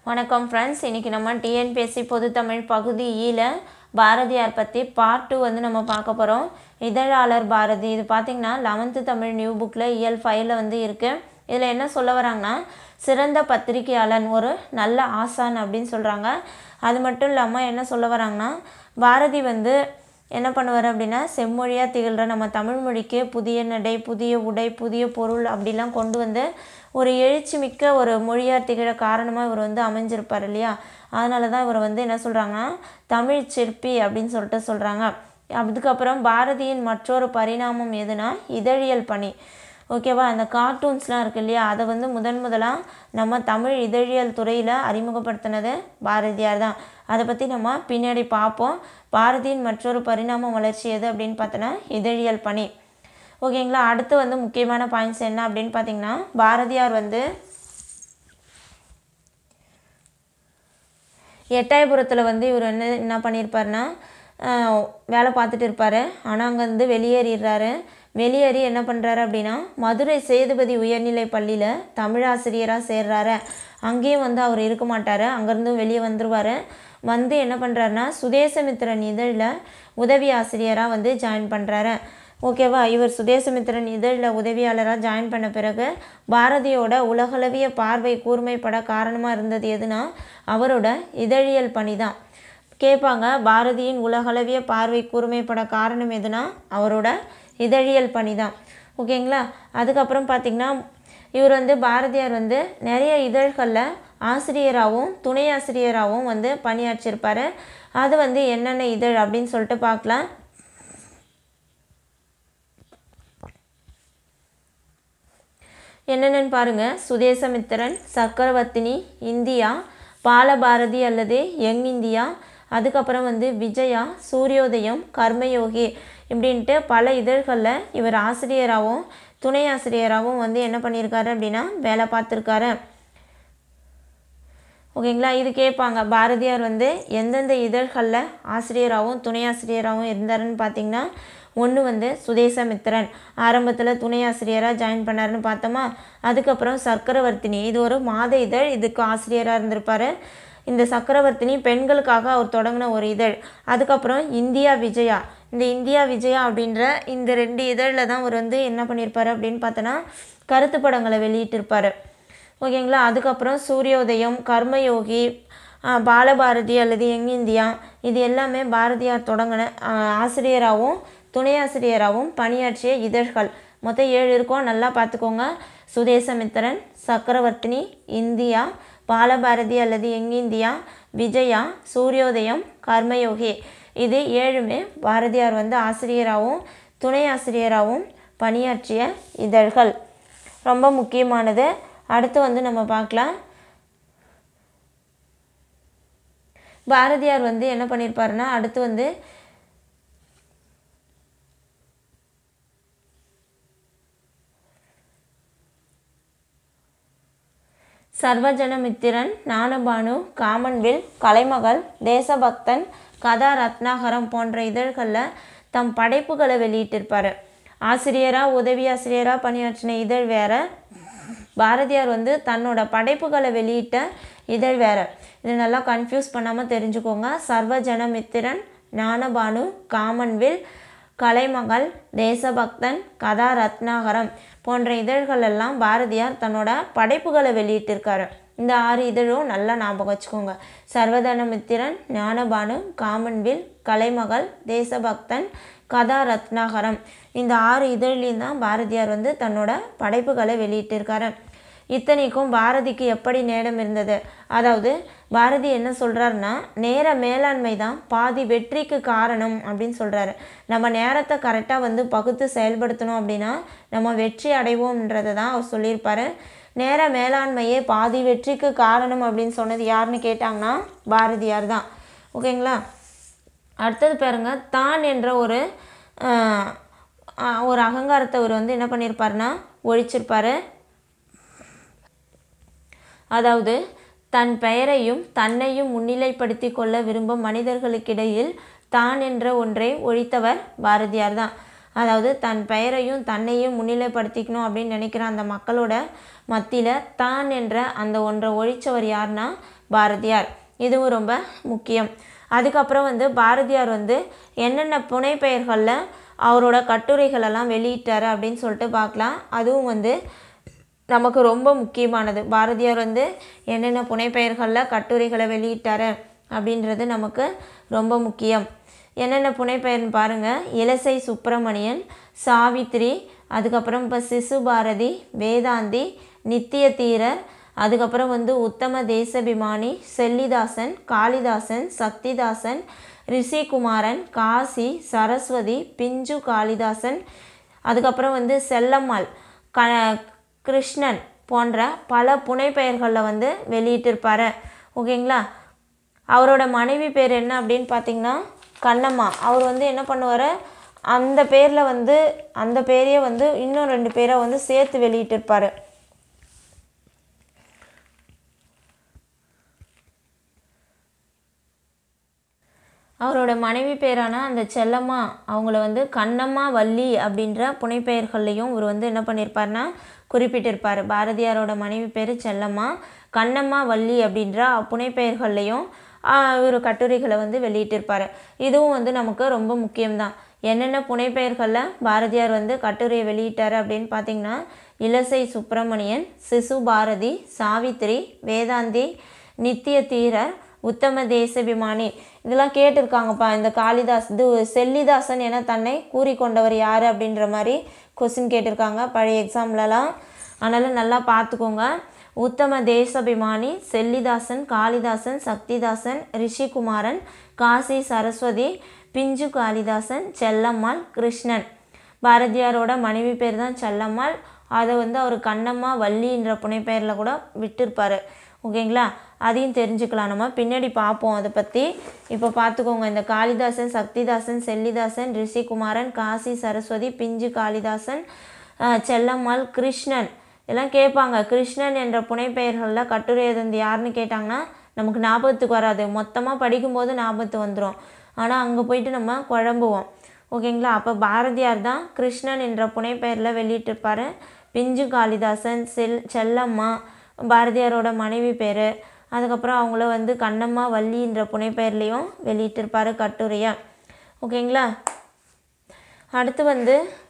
வணக்கம் ஃப்ரெண்ட்ஸ் இன்றைக்கி நம்ம டிஎன்பிஎஸ்சி பொதுத்தமிழ் பகுதி ஈல பாரதியார் பற்றி பார்ட் டூ வந்து நம்ம பார்க்க போகிறோம் இதழாளர் பாரதி இது பார்த்திங்கன்னா லெவன்த்து தமிழ் நியூ புக்கில் இயல் ஃபைவ்ல வந்து இருக்குது இதில் என்ன சொல்ல வராங்கன்னா சிறந்த பத்திரிகையாளன் ஒரு நல்ல ஆசான் அப்படின்னு சொல்கிறாங்க அது மட்டும் இல்லாமல் என்ன சொல்ல வராங்கன்னா பாரதி வந்து என்ன பண்ணுவார் அப்படின்னா செம்மொழியாக திகழ்கிற நம்ம தமிழ் மொழிக்கு புதிய நடை புதிய உடை புதிய பொருள் அப்படிலாம் கொண்டு வந்து ஒரு எழுச்சி மிக்க ஒரு மொழியாக திகழ காரணமாக இவர் வந்து அமைஞ்சிருப்பார் இல்லையா அதனால தான் இவர் வந்து என்ன சொல்கிறாங்கன்னா தமிழ் சிற்பி அப்படின்னு சொல்லிட்டு சொல்கிறாங்க அதுக்கப்புறம் பாரதியின் மற்றொரு பரிணாமம் எதுனா இதழியல் பணி ஓகேவா அந்த கார்ட்டூன்ஸ்லாம் இருக்கு இல்லையா அதை வந்து முதன் முதலாக நம்ம தமிழ் இதழியல் துறையில் அறிமுகப்படுத்தினது பாரதியார் தான் அதை பற்றி நம்ம பின்னாடி பார்ப்போம் பாரதியின் மற்றொரு பரிணாம வளர்ச்சி எது அப்படின்னு பார்த்தோன்னா இதழியல் பணி ஓகேங்களா அடுத்து வந்து முக்கியமான பாயிண்ட்ஸ் என்ன அப்படின்னு பார்த்தீங்கன்னா பாரதியார் வந்து எட்டாயபுரத்தில் வந்து இவர் என்ன என்ன பண்ணியிருப்பாருன்னா ஆஹ், வேலை பார்த்துட்டு இருப்பார் ஆனால் அங்கேருந்து வெளியேறிடுறாரு வெளியேறி என்ன பண்ணுறாரு அப்படின்னா மதுரை சேதுபதி உயர்நிலை பள்ளியில் தமிழாசிரியராக சேர்றாரு அங்கேயும் வந்து அவர் இருக்க மாட்டார் அங்கேருந்து வெளியே வந்துருவார் வந்து என்ன பண்ணுறாருன்னா சுதேசமித்திரன் இதழில் உதவி ஆசிரியராக வந்து ஜாயின் பண்ணுறாரு ஓகேவா இவர் சுதேசமித்திரன் இதழில் உதவியாளராக ஜாயின் பண்ண பிறகு பாரதியோட உலகளவிய பார்வை கூர்மைப்பட காரணமாக இருந்தது எதுனா அவரோட இதழியல் பணி தான் கேட்பாங்க பாரதியின் உலகளவிய பார்வை கூர்மைப்பட காரணம் எதுனா அவரோட இதழியல் பணி தான் ஓகேங்களா அதுக்கப்புறம் பார்த்திங்கன்னா இவர் வந்து பாரதியார் வந்து நிறைய இதழ்களில் ஆசிரியராகவும் துணை ஆசிரியராகவும் வந்து பணியாற்றியிருப்பார் அது வந்து என்னென்ன இதழ் அப்படின்னு சொல்லிட்டு பார்க்கலாம் என்னென்னு பாருங்கள் சுதேசமித்திரன் சக்கரவர்த்தினி இந்தியா பாலபாரதி அல்லது யங் இந்தியா அதுக்கப்புறம் வந்து விஜயா சூரியோதயம் கர்மயோகி இப்படின்ட்டு பல இதழ்களில் இவர் ஆசிரியராகவும் துணை ஆசிரியராகவும் வந்து என்ன பண்ணியிருக்காரு அப்படின்னா வேலை பார்த்துருக்காரு ஓகேங்களா இது கேட்பாங்க பாரதியார் வந்து எந்தெந்த இதழ்களில் ஆசிரியராகவும் துணை ஆசிரியராகவும் இருந்தாருன்னு பார்த்தீங்கன்னா ஒன்று வந்து சுதேசமித்திரன் ஆரம்பத்தில் துணை ஆசிரியராக ஜாயின் பண்ணாருன்னு பார்த்தோமா அதுக்கப்புறம் சக்கரவர்த்தினி இது ஒரு மாத இதழ் இதுக்கு ஆசிரியராக இருந்திருப்பார் இந்த சக்கரவர்த்தினி பெண்களுக்காக அவர் தொடங்கின ஒரு இதழ் அதுக்கப்புறம் இந்தியா விஜயா இந்த இந்தியா விஜயா அப்படின்ற இந்த ரெண்டு இதழில் தான் அவர் வந்து என்ன பண்ணியிருப்பாரு அப்படின்னு பார்த்தோன்னா கருத்து படங்களை வெளியிட்டிருப்பார் ஓகேங்களா அதுக்கப்புறம் சூரியோதயம் கர்மயோகி ஆ, பாலபாரதி அல்லது யங் இந்தியா இது எல்லாமே பாரதியார் தொடங்கின ஆ, ஆசிரியராகவும் துணை ஆசிரியராகவும் பணியாற்றிய இதழ்கள் மொத்தம் ஏழு இருக்கும் நல்லா பார்த்துக்கோங்க சுதேசமித்திரன் சக்கரவர்த்தினி இந்தியா பாலபாரதி அல்லது யங் இந்தியா விஜயா சூரியோதயம் கர்மயோகி இது ஏழுமே பாரதியார் வந்து ஆசிரியராகவும் துணை ஆசிரியராகவும் பணியாற்றிய இதழ்கள் ரொம்ப முக்கியமானது அடுத்து வந்து நம்ம பார்க்கலாம் பாரதியார் வந்து என்ன பண்ணியிருப்பாருன்னா அடுத்து வந்து சர்வஜனமித்திரன் ஞானபானு காமன்வில் கலைமகள் தேசபக்தன் கதா ரத்னாகரம் போன்ற இதழ்களில் தம் படைப்புகளை வெளியிட்டிருப்பார் ஆசிரியராக உதவி ஆசிரியராக பணியாற்றின இதழ் வேற பாரதியார் வந்து தன்னோட படைப்புகளை வெளியிட்ட இதழ் வேற இது நல்லா கன்ஃபியூஸ் பண்ணாமல் தெரிஞ்சுக்கோங்க சர்வஜனமித்திரன் ஞானபானு காமன்வில் கலைமகள் தேசபக்தன் கதா ரத்னாகரம் போன்ற இதழ்கள் எல்லாம் பாரதியார் தன்னோட படைப்புகளை வெளியிட்டிருக்காரு இந்த ஆறு இதழும் நல்லா ஞாபகம் வச்சுக்கோங்க சர்வதனமித்திரன் ஞானபானு காமன்வில் கலைமகள் தேசபக்தன் கதா ரத்னாகரம் இந்த ஆறு இதழ்லையும் தான் பாரதியார் வந்து தன்னோட படைப்புகளை வெளியிட்டிருக்காரு இத்தனைக்கும் பாரதிக்கு எப்படி நேரம் இருந்தது அதாவது பாரதி என்ன சொல்கிறாருன்னா நேர மேலாண்மை தான் பாதி வெற்றிக்கு காரணம் அப்படின்னு சொல்கிறாரு நம்ம நேரத்தை கரெக்டாக வந்து பகுத்து செயல்படுத்தணும் அப்படின்னா நம்ம வெற்றி அடைவோம்ன்றதை தான் அவர் சொல்லியிருப்பாரு நேர மேலாண்மையே பாதி வெற்றிக்கு காரணம் அப்படின்னு சொன்னது யாருன்னு கேட்டாங்கன்னா பாரதியார் தான் ஓகேங்களா அடுத்தது பாருங்க தான் என்ற ஒரு ஆஹ், ஆஹ், ஒரு அகங்காரத்தை அவர் வந்து என்ன பண்ணியிருப்பாருன்னா ஒழிச்சிருப்பாரு அதாவது தன் பெயரையும் தன்னையும் முன்னிலைப்படுத்தி கொள்ள விரும்பும் மனிதர்களுக்கிடையில் தான் என்ற ஒன்றை ஒழித்தவர் பாரதியார் தான் அதாவது தன் பெயரையும் தன்னையும் முன்னிலைப்படுத்திக்கணும் அப்படின்னு நினைக்கிற அந்த மக்களோட மத்தியில் தான் என்ற அந்த ஒன்றை ஒழிச்சவர் யாருன்னா பாரதியார் இதுவும் ரொம்ப முக்கியம் அதுக்கப்புறம் வந்து பாரதியார் வந்து என்னென்ன புனைப்பெயர்களில் அவரோட கட்டுரைகளெல்லாம் வெளியிட்டார் அப்படின்னு சொல்லிட்டு பார்க்கலாம் அதுவும் வந்து நமக்கு ரொம்ப முக்கியமானது பாரதியார் வந்து என்னென்ன புனைப்பெயர்களில் கட்டுரைகளை வெளியிட்டார் அப்படின்றது நமக்கு ரொம்ப முக்கியம் என்னென்ன புனைப்பெயர்னு பாருங்கள் இலசை சுப்பிரமணியன் சாவித்ரி அதுக்கப்புறம் இப்போ சிசு பாரதி வேதாந்தி நித்திய தீரர் அதுக்கப்புறம் வந்து உத்தம தேசபிமானி செல்லிதாசன் காளிதாசன் சக்திதாசன் ரிஷிகுமாரன் காசி சரஸ்வதி பிஞ்சு காளிதாசன் அதுக்கப்புறம் வந்து செல்லம்மாள் க கிருஷ்ணன் போன்ற பல புனைப்பெயர்களில் வந்து வெளியிட்டிருப்பார் ஓகேங்களா அவரோட மனைவி பேர் என்ன அப்படின்னு பார்த்தீங்கன்னா கண்ணம்மா அவர் வந்து என்ன பண்ணுவார் அந்த பேரில் வந்து அந்த பேரையே வந்து இன்னும் ரெண்டு பேரை வந்து சேர்த்து வெளியிட்டிருப்பார் அவரோட மனைவி பேரான அந்த செல்லம்மா அவங்கள வந்து கண்ணம்மா வள்ளி அப்படின்ற புனைப்பெயர்கள்லையும் இவர் வந்து என்ன பண்ணியிருப்பார்னா குறிப்பிட்டிருப்பார் பாரதியாரோட மனைவி பேர் செல்லம்மா கண்ணம்மா வள்ளி அப்படின்ற புனைப்பெயர்கள்லையும் இவர் கட்டுரைகளை வந்து வெளியிட்டிருப்பார் இதுவும் வந்து நமக்கு ரொம்ப முக்கியம்தான் என்னென்ன புனைப்பெயர்களில் பாரதியார் வந்து கட்டுரையை வெளியிட்டார் அப்படின்னு பார்த்தீங்கன்னா இலசை சுப்பிரமணியன் சிசு பாரதி சாவித்ரி வேதாந்தி நித்திய தீரர் உத்தம தேசபிமானி இதெல்லாம் கேட்டிருக்காங்கப்பா இந்த காளிதாஸ் இது செல்லிதாசன் என தன்னை கூறிக்கொண்டவர் யார் அப்படின்ற மாதிரி கொஸ்டின் கேட்டிருக்காங்க பழைய எக்ஸாம்லலாம் அதனால் நல்லா பார்த்துக்கோங்க உத்தம தேசபிமானி செல்லிதாசன் காளிதாசன் சக்திதாசன் ரிஷிகுமாரன் காசி சரஸ்வதி பிஞ்சு காளிதாசன் செல்லம்மாள் கிருஷ்ணன் பாரதியாரோட மனைவி பேர் தான் செல்லம்மாள் அதை வந்து அவர் கண்ணம்மா வள்ளின்ற புனைப்பெயரில் கூட விட்டிருப்பார் ஓகேங்களா அதையும் தெரிஞ்சுக்கலாம் நம்ம பின்னாடி பார்ப்போம் அதை பற்றி இப்போ பார்த்துக்கோங்க இந்த காளிதாசன் சக்திதாசன் செல்லிதாசன் ரிஷிகுமாரன் காசி சரஸ்வதி பிஞ்சு காளிதாசன் செல்லம்மாள் கிருஷ்ணன் இதெல்லாம் கேட்பாங்க கிருஷ்ணன் என்ற புனைப்பெயர்களில் கட்டுரை எழுந்து யாருன்னு கேட்டாங்கன்னா நமக்கு ஞாபகத்துக்கு வராது மொத்தமாக படிக்கும்போது ஞாபகத்து வந்துடும் ஆனால் அங்கே போயிட்டு நம்ம குழம்புவோம் ஓகேங்களா அப்போ பாரதியார் தான் கிருஷ்ணன் என்ற புனைப்பெயரில் வெளியிட்டிருப்பார் பிஞ்சு காளிதாசன் செல் செல்லம்மா பாரதியாரோட மனைவி பேர் அதுக்கப்புறம் அவங்கள வந்து கண்ணம்மா வள்ளின்ற புனைப்பெயர்லேயும் வெளியிட்டிருப்பார் கட்டுரையை ஓகேங்களா அடுத்து வந்து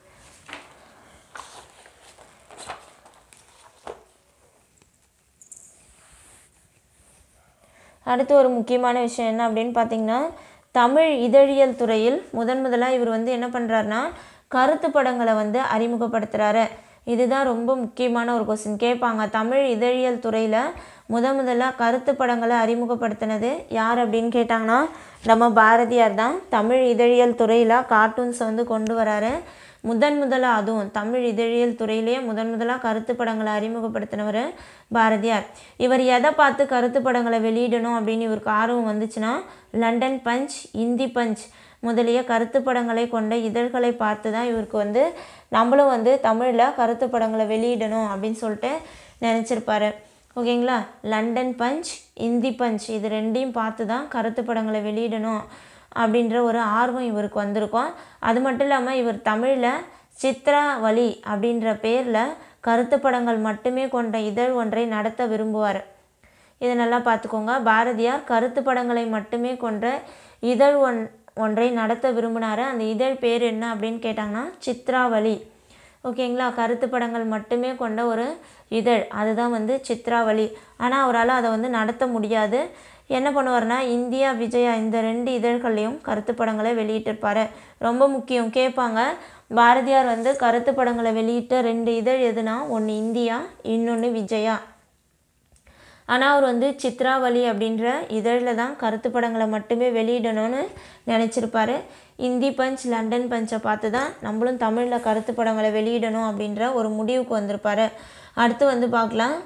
அடுத்து ஒரு முக்கியமான விஷயம் என்ன அப்படின்னு பார்த்தீங்கன்னா தமிழ் இதழியல் துறையில் முதன் முதலாக இவர் வந்து என்ன பண்ணுறாருனா கருத்து படங்களை வந்து அறிமுகப்படுத்துகிறாரு இதுதான் ரொம்ப முக்கியமான ஒரு கொஸ்டின் கேட்பாங்க தமிழ் இதழியல் துறையில் முத முதல்ல கருத்து படங்களை அறிமுகப்படுத்தினது யார் அப்படின்னு கேட்டாங்கன்னா நம்ம பாரதியார் தான் தமிழ் இதழியல் துறையில் கார்ட்டூன்ஸை வந்து கொண்டு வராரு முதன் முதலாக அதுவும் தமிழ் இதழியல் துறையிலேயே முதன் முதலாக கருத்து படங்களை அறிமுகப்படுத்தினவர் பாரதியார் இவர் எதை பார்த்து கருத்து படங்களை வெளியிடணும் அப்படின்னு இவருக்கு ஆர்வம் வந்துச்சுன்னா லண்டன் பஞ்ச் இந்தி பஞ்ச் முதலிய கருத்து படங்களை கொண்ட இதழ்களை பார்த்து தான் இவருக்கு வந்து நம்மளும் வந்து தமிழில் கருத்து படங்களை வெளியிடணும் அப்படின்னு சொல்லிட்டு நினச்சிருப்பாரு ஓகேங்களா லண்டன் பஞ்ச் இந்தி பஞ்ச் இது ரெண்டையும் பார்த்து தான் கருத்து படங்களை வெளியிடணும் அப்படின்ற ஒரு ஆர்வம் இவருக்கு வந்திருக்கும் அது மட்டும் இல்லாமல் இவர் தமிழில் சித்ராவளி அப்படின்ற பேரில் கருத்து படங்கள் மட்டுமே கொண்ட இதழ் ஒன்றை நடத்த விரும்புவார் இதை நல்லா பார்த்துக்கோங்க பாரதியார் கருத்து படங்களை மட்டுமே கொண்ட இதழ் ஒன் ஒன்றை நடத்த விரும்பினார் அந்த இதழ் பேர் என்ன அப்படின்னு கேட்டாங்கன்னா சித்ராவளி ஓகேங்களா கருத்து படங்கள் மட்டுமே கொண்ட ஒரு இதழ் அதுதான் வந்து சித்ராவளி ஆனால் அவரால் அதை வந்து நடத்த முடியாது என்ன பண்ணுவார்னா இந்தியா விஜயா இந்த ரெண்டு இதழ்கள்லையும் கருத்து படங்களை வெளியிட்டிருப்பார் ரொம்ப முக்கியம் கேட்பாங்க பாரதியார் வந்து கருத்து படங்களை வெளியிட்ட ரெண்டு இதழ் எதுனா ஒன்று இந்தியா இன்னொன்று விஜயா ஆனால் அவர் வந்து சித்ராவளி அப்படின்ற இதழில் தான் கருத்து படங்களை மட்டுமே வெளியிடணும்னு நினச்சிருப்பாரு இந்தி பஞ்ச் லண்டன் பஞ்சை பார்த்து தான் நம்மளும் தமிழில் கருத்து படங்களை வெளியிடணும் அப்படின்ற ஒரு முடிவுக்கு வந்திருப்பாரு அடுத்து வந்து பார்க்கலாம்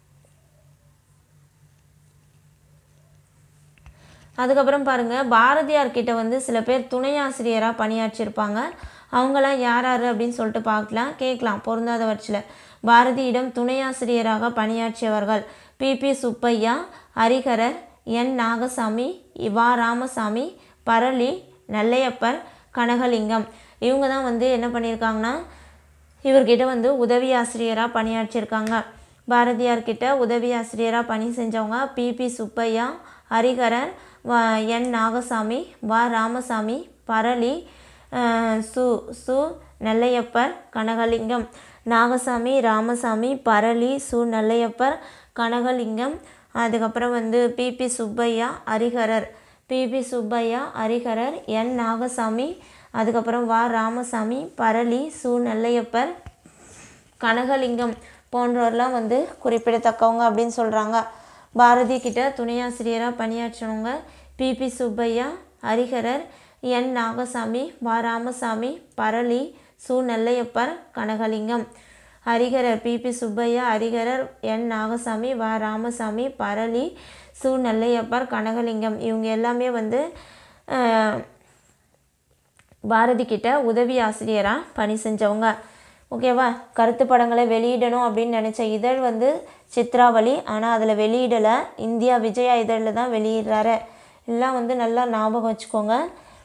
அதுக்கப்புறம் பாருங்கள் பாரதியார் கிட்ட வந்து சில பேர் துணை ஆசிரியராக பணியாற்றியிருப்பாங்க அவங்களாம் யார் யார் அப்படின்னு சொல்லிட்டு பார்க்கலாம் கேட்கலாம் பொருந்தாத வச்சில் பாரதியிடம் துணை ஆசிரியராக பணியாற்றியவர்கள் பிபி சுப்பையா ஹரிஹரர் என் நாகசாமி வா ராமசாமி பரளி நெல்லையப்பர் கனகலிங்கம் இவங்க தான் வந்து என்ன பண்ணியிருக்காங்கன்னா இவர்கிட்ட வந்து உதவி ஆசிரியராக பணியாற்றியிருக்காங்க பாரதியார் கிட்ட உதவி ஆசிரியராக பணி செஞ்சவங்க பிபி சுப்பையா ஹரிஹரன் வ என் நாகசாமி வ ராமசாமி பரளி அஹ், சு சு நெல்லையப்பர் கனகலிங்கம் நாகசாமி ராமசாமி பரளி சு நெல்லையப்பர் கனகலிங்கம் அதுக்கப்புறம் வந்து P P Subbiah Hariharar P P Subbiah Hariharar N Nagasamy அதுக்கப்புறம் வ ராமசாமி பரளி சு நெல்லையப்பர் கனகலிங்கம் போன்றவர்லாம் வந்து குறிப்பிடத்தக்கவங்க அப்படின்னு சொல்கிறாங்க பாரதி கிட்ட துணையாசிரியராக பணியாற்றினவங்க பிபி சுப்பையா ஹரிஹரர் என் நாகசாமி வ ராமசாமி பரளி சு நெல்லையப்பர் கனகலிங்கம் ஹரிஹரர் பிபி சுப்பையா ஹரிஹரர் என் நாகசாமி வ ராமசாமி பரளி சு நெல்லையப்பர் கனகலிங்கம் இவங்க எல்லாமே வந்து அஹ், பாரதி கிட்ட உதவி ஆசிரியராக பணி செஞ்சவங்க ஓகேவா கருத்து படங்களை வெளியிடணும் அப்படின்னு நினச்ச இதழ் வந்து சித்ராவளி ஆனால் அதில் வெளியிடலை இந்தியா விஜயா இதழில் தான் வெளியிடுறாரு எல்லாம் வந்து நல்லா ஞாபகம் வச்சுக்கோங்க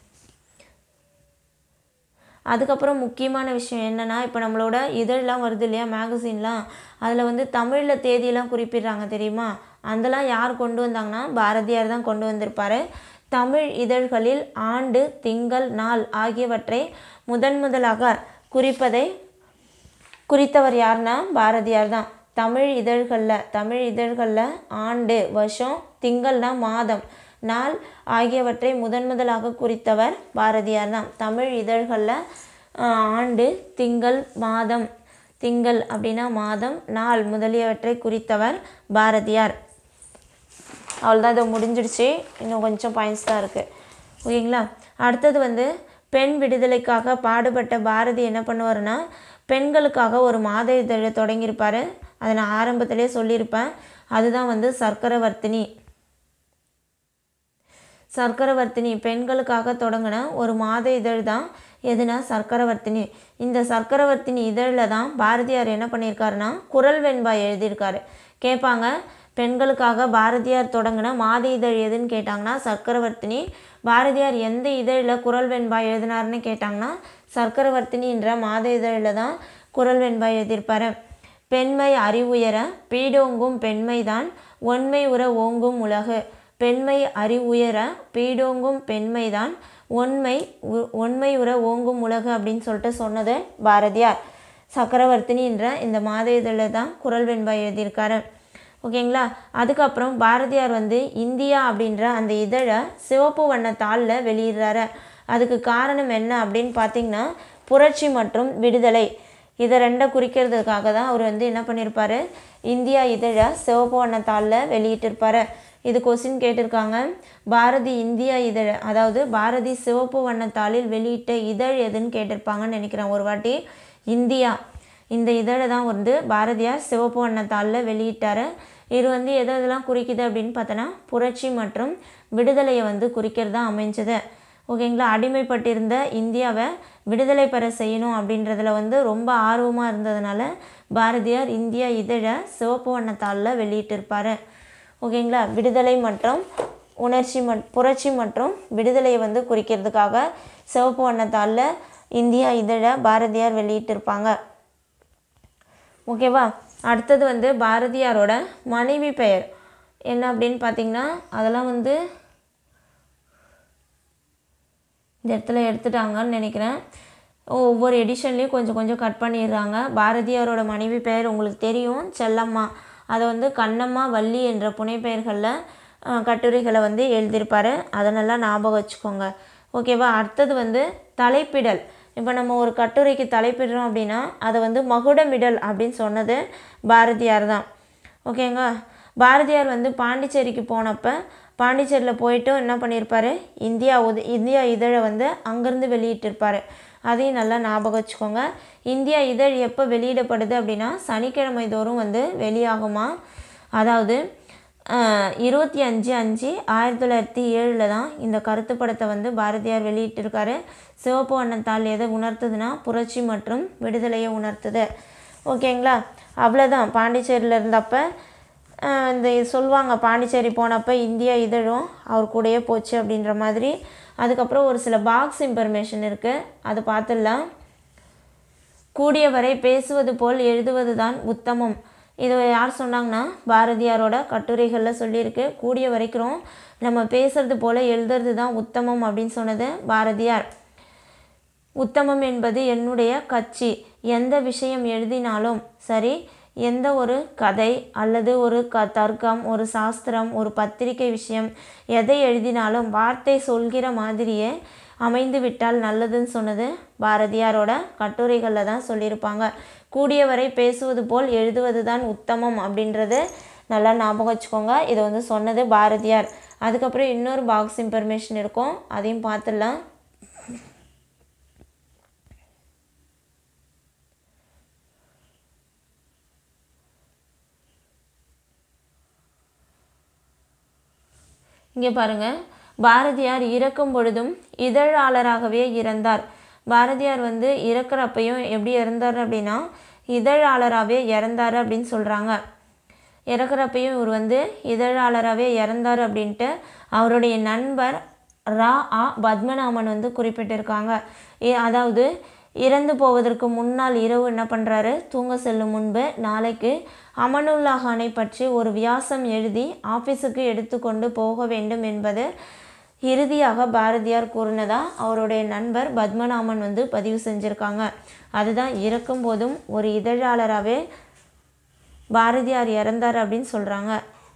அதுக்கப்புறம் முக்கியமான விஷயம் என்னென்னா இப்போ நம்மளோட இதழ்லாம் வருது இல்லையா மேகசின்லாம் அதில் வந்து தமிழில் தேதியெல்லாம் குறிப்பிடுறாங்க தெரியுமா அதெல்லாம் யார் கொண்டு வந்தாங்கன்னா பாரதியார் தான் கொண்டு வந்திருப்பாரு தமிழ் இதழ்களில் ஆண்டு திங்கள் நாள் ஆகியவற்றை முதன் முதலாக குறிப்பதை குறித்தவர் யாருன்னா பாரதியார் தான் தமிழ் இதழ்களில் தமிழ் இதழ்களில் ஆண்டு வருஷம் திங்கள்னா மாதம் நாள் ஆகியவற்றை முதன் முதலாக குறித்தவர் பாரதியார் தான் தமிழ் இதழ்களில் ஆஹ், ஆண்டு திங்கள் மாதம் திங்கள் அப்படின்னா மாதம் நாள் முதலியவற்றை குறித்தவர் பாரதியார் அவ்வளோதான் இது முடிஞ்சிடுச்சு இன்னும் கொஞ்சம் பாயிண்ட்ஸ் தான் இருக்குது ஓகேங்களா அடுத்தது வந்து பெண் விடுதலைக்காக பாடுபட்ட பாரதி என்ன பண்ணுவாருன்னா பெண்களுக்காக ஒரு மாத இதழை தொடங்கியிருப்பார் அதை நான் ஆரம்பத்திலே சொல்லியிருப்பேன் அதுதான் வந்து சர்க்கரவர்த்தினி சர்க்கரவர்த்தினி பெண்களுக்காக தொடங்கின ஒரு மாத இதழ் தான் எதுனா சர்க்கரவர்த்தினி இந்த சர்க்கரவர்த்தினி இதழில் தான் பாரதியார் என்ன பண்ணியிருக்காருன்னா குரல் வெண்பா எழுதியிருக்காரு கேட்பாங்க பெண்களுக்காக பாரதியார் தொடங்கின மாத இதழ் எதுன்னு கேட்டாங்கன்னா சர்க்கரவர்த்தினி பாரதியார் எந்த இதழில் குரல் வெண்பா எழுதினார்னு கேட்டாங்கன்னா சர்க்கரவர்த்தினின்ற மாத இதழில் தான் குரல் வெண்பா எழுதியிருப்பாரு பெண்மை அறிவுயர பீடோங்கும் பெண்மைதான் ஒன்மை உற ஓங்கும் உலகு பெண்மை அறிவுயர பீடோங்கும் பெண்மைதான் ஒன்மை உ- ஒன்மை உற ஓங்கும் உலகு அப்படின்னு சொல்லிட்டு சொன்னது பாரதியார் சக்கரவர்த்தினின்ற இந்த மாத இதழில் தான் குரல் வெண்பா எழுதியிருக்காரு ஓகேங்களா அதுக்கப்புறம் பாரதியார் வந்து இந்தியா அப்படின்ற அந்த இதழை சிவப்பு வண்ண தாளில் வெளியிடுறாரு அதுக்கு காரணம் என்ன அப்படின்னு பார்த்தீங்கன்னா புரட்சி மற்றும் விடுதலை இதை ரெண்டை குறிக்கிறதுக்காக தான் அவர் வந்து என்ன பண்ணியிருப்பாரு இந்தியா இதழை சிவப்பு வண்ண தாளில் வெளியிட்டிருப்பாரு இது கொஸ்டின் கேட்டிருக்காங்க பாரதி இந்தியா இதழ் அதாவது பாரதி சிவப்பு வண்ணத்தாளில் வெளியிட்ட இதழ் எதுன்னு கேட்டிருப்பாங்கன்னு நினைக்கிறேன் ஒரு வாட்டி இந்தியா இந்த இதழை தான் வந்து பாரதியார் சிவப்பு வண்ணத்தாளில் வெளியிட்டார் இது வந்து எது எதெல்லாம் குறிக்குது அப்படின்னு பார்த்தோன்னா புரட்சி மற்றும் விடுதலையை வந்து குறிக்கிறதா அமைஞ்சது ஓகேங்களா அடிமைப்பட்டிருந்த இந்தியாவை விடுதலை பெற செய்யணும் அப்படின்றதுல வந்து ரொம்ப ஆர்வமாக இருந்ததுனால பாரதியார் இந்தியா இதழை சிவப்பு வண்ணத்தாளில் வெளியிட்டிருப்பார் ஓகேங்களா விடுதலை மற்றும் உணர்ச்சி மட் புரட்சி மற்றும் விடுதலையை வந்து குறிக்கிறதுக்காக சிவப்பு வண்ணத்தாளில் இந்தியா இதழை பாரதியார் வெளியிட்டிருப்பாங்க ஓகேவா அடுத்தது வந்து பாரதியாரோட மனைவி பெயர் என்ன அப்படின்னு பார்த்தீங்கன்னா அதெல்லாம் வந்து இந்த இடத்துல எடுத்துட்டாங்கன்னு நினைக்கிறேன் ஒவ்வொரு எடிஷன்லேயும் கொஞ்சம் கொஞ்சம் கட் பண்ணிடுறாங்க பாரதியாரோட மனைவி பெயர் உங்களுக்கு தெரியும் செல்லம்மா அதை வந்து கண்ணம்மா வள்ளி என்ற புனைப்பெயர்களில் அஹ், கட்டுரைகளை வந்து எழுதியிருப்பாரு அதை நல்லா ஞாபகம் வச்சுக்கோங்க ஓகேவா அடுத்தது வந்து தலைப்பிடல் இப்போ நம்ம ஒரு கட்டுரைக்கு தலைப்பிடுறோம் அப்படின்னா அதை வந்து மகுடமிடல் அப்படின்னு சொன்னது பாரதியார் தான் ஓகேங்க பாரதியார் வந்து பாண்டிச்சேரிக்கு போனப்போ பாண்டிச்சேரியில் போயிட்டு என்ன பண்ணியிருப்பாரு இந்தியா உத இந்தியா இதழை வந்து அங்கேருந்து வெளியிட்டிருப்பாரு அதையும் நல்லா ஞாபகம் வச்சுக்கோங்க இந்தியா இதழ் எப்போ வெளியிடப்படுது அப்படின்னா சனிக்கிழமை தோறும் வந்து வெளியாகுமா அதாவது ஆஹ், இருபத்தி அஞ்சு அஞ்சு ஆயிரத்தி தொள்ளாயிரத்தி ஏழில் தான் இந்த கருத்து படத்தை வந்து பாரதியார் வெளியிட்டிருக்காரு சிவப்பு வண்ணத்தால் எதை உணர்த்துதுன்னா புரட்சி மற்றும் விடுதலையை உணர்த்துது ஓகேங்களா அவ்வளோதான் பாண்டிச்சேரியில் இருந்தப்ப ஆஹ், இந்த சொல்லுவாங்க பாண்டிச்சேரி போனப்போ இந்தியா இதழும் அவர் கூடயே போச்சு அப்படின்ற மாதிரி அதுக்கப்புறம் ஒரு சில பாக்ஸ் இன்ஃபர்மேஷன் இருக்குது அதை பார்த்துடலாம் கூடியவரை பேசுவது போல் எழுதுவதுதான் உத்தமம் இது யார் சொன்னாங்கன்னா பாரதியாரோட கட்டுரைகளில் சொல்லியிருக்கு கூடிய வரைக்கும் நம்ம பேசுறது போல் எழுதுறது தான் உத்தமம் அப்படின்னு சொன்னது பாரதியார் உத்தமம் என்பது என்னுடைய கட்சி எந்த விஷயம் எழுதினாலும் சரி எந்த ஒரு கதை அல்லது ஒரு க தர்க்கம் ஒரு சாஸ்திரம் ஒரு பத்திரிகை விஷயம் எதை எழுதினாலும் வார்த்தை சொல்கிற மாதிரியே அமைந்து விட்டால் நல்லதுன்னு சொன்னது பாரதியாரோட கட்டுரைகளில் தான் சொல்லியிருப்பாங்க கூடியவரை பேசுவது போல் எழுதுவது தான் உத்தமம் அப்படின்றது நல்லா ஞாபகம் வச்சுக்கோங்க இதை வந்து சொன்னது பாரதியார் அதுக்கப்புறம் இன்னொரு பாக்ஸ் இன்ஃபர்மேஷன் இருக்கும் அதையும் பார்த்துடலாம் இங்கே பாருங்கள் பாரதியார் இறக்கும் பொழுதும் இதழாளராகவே இறந்தார் பாரதியார் வந்து இறக்குறப்பையும் எப்படி இறந்தார் அப்படின்னா இதழாளராகவே இறந்தார் அப்படின்னு சொல்கிறாங்க இறக்குறப்பையும் இவர் வந்து இதழாளராகவே இறந்தார் அப்படின்ட்டு அவருடைய நண்பர் ரா ஆ பத்மநாபன் வந்து குறிப்பிட்டிருக்காங்க இ- அதாவது இறந்து போவதற்கு முன்னால் இரவு என்ன பண்ணுறாரு தூங்க செல்லும் முன்பு நாளைக்கு அமனுல்லா கானை பற்றி ஒரு வியாசம் எழுதி ஆஃபீஸுக்கு எடுத்துக்கொண்டு போக வேண்டும் என்பது இறுதியாக பாரதியார் கூறினதா அவருடைய நண்பர் பத்மநாபன் வந்து பதிவு செஞ்சுருக்காங்க அதுதான் இறக்கும் போதும் ஒரு இதழாளராகவே பாரதியார் இறந்தார் அப்படின்னு சொல்கிறாங்க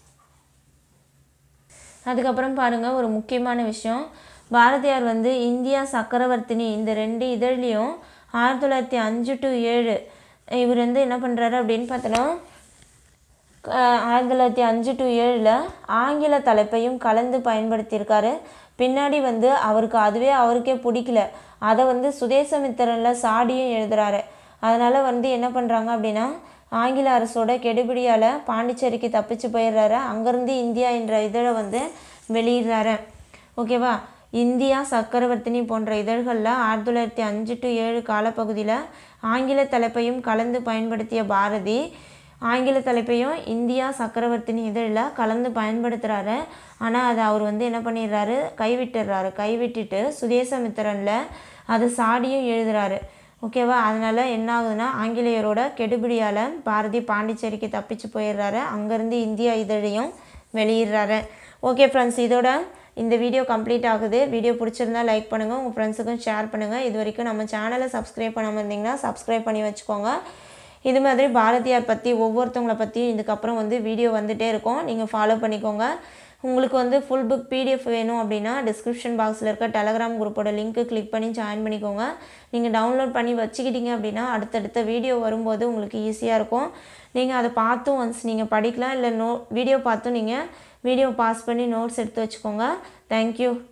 அதுக்கப்புறம் பாருங்கள் ஒரு முக்கியமான விஷயம் பாரதியார் வந்து இந்தியா சக்கரவர்த்தினி இந்த ரெண்டு இதழ்லையும் ஆயிரத்தி தொள்ளாயிரத்தி அஞ்சு டு ஏழு இவர் வந்து என்ன பண்ணுறாரு அப்படின்னு பார்த்தோன்னா அஹ் ஆயிரத்தி தொள்ளாயிரத்தி அஞ்சு டு ஏழில் ஆங்கில தலைப்பையும் கலந்து பயன்படுத்தியிருக்காரு பின்னாடி வந்து அவருக்கு அதுவே அவருக்கே பிடிக்கல அதை வந்து சுதேசமித்திரனில் சாடியும் எழுதுறாரு அதனால் வந்து என்ன பண்ணுறாங்க அப்படின்னா ஆங்கில அரசோட கெடுபிடியால் பாண்டிச்சேரிக்கு தப்பிச்சு போயிடுறாரு அங்கேருந்து இந்தியா என்ற இதழை வந்து வெளியிடுறாரு ஓகேவா இந்தியா சக்கரவர்த்தினி போன்ற இதழ்களில் ஆயிரத்தி தொள்ளாயிரத்தி அஞ்சு டு ஏழு காலப்பகுதியில் ஆங்கில தலைப்பையும் கலந்து பயன்படுத்திய பாரதி ஆங்கில தலைப்பையும் இந்தியா சக்கரவர்த்தினி இதழில் கலந்து பயன்படுத்துகிறாரு ஆனால் அதை அவர் வந்து என்ன பண்ணிடுறாரு கைவிட்டுடுறாரு கைவிட்டுட்டு சுதேசமித்திரனில் அதை சாடியும் எழுதுறாரு ஓகேவா அதனால் என்ன ஆகுதுன்னா ஆங்கிலேயரோட கெடுபிடியால் பாரதி பாண்டிச்சேரிக்கு தப்பிச்சு போயிடுறாரு அங்கேருந்து இந்தியா இதழையும் வெளியிடுறாரு ஓகே ஃப்ரெண்ட்ஸ் இதோட இந்த வீடியோ கம்ப்ளீட் ஆகுது வீடியோ பிடிச்சிருந்தா லைக் பண்ணுங்கள் உங்கள் ஃப்ரெண்ட்ஸுக்கும் ஷேர் பண்ணுங்கள் இது வரைக்கும் நம்ம சேனலை சப்ஸ்கிரைப் பண்ணாமல் இருந்தீங்கன்னா சப்ஸ்கிரைப் பண்ணி வச்சுக்கோங்க இது மாதிரி பாரதியார் பற்றி ஒவ்வொருத்தவங்கள பற்றியும் இதுக்கப்புறம் வந்து வீடியோ வந்துகிட்டே இருக்கும் நீங்கள் ஃபாலோ பண்ணிக்கோங்க உங்களுக்கு வந்து ஃபுல் புக் பிடிஎஃப் வேணும் அப்படின்னா டிஸ்கிரிப்ஷன் பாக்ஸில் இருக்க டெலகிராம் குரூப்போட லிங்க்கு கிளிக் பண்ணி ஜாயின் பண்ணிக்கோங்க நீங்கள் டவுன்லோட் பண்ணி வச்சுக்கிட்டீங்க அப்படின்னா அடுத்தடுத்த வீடியோ வரும்போது உங்களுக்கு ஈஸியாக இருக்கும் நீங்கள் அதை பார்த்தும் ஒன்ஸ் நீங்கள் படிக்கலாம் இல்லை நோ வீடியோ பார்த்தும் நீங்கள் வீடியோ பாஸ் பண்ணி நோட்ஸ் எடுத்து வச்சுக்கோங்க தேங்க்யூ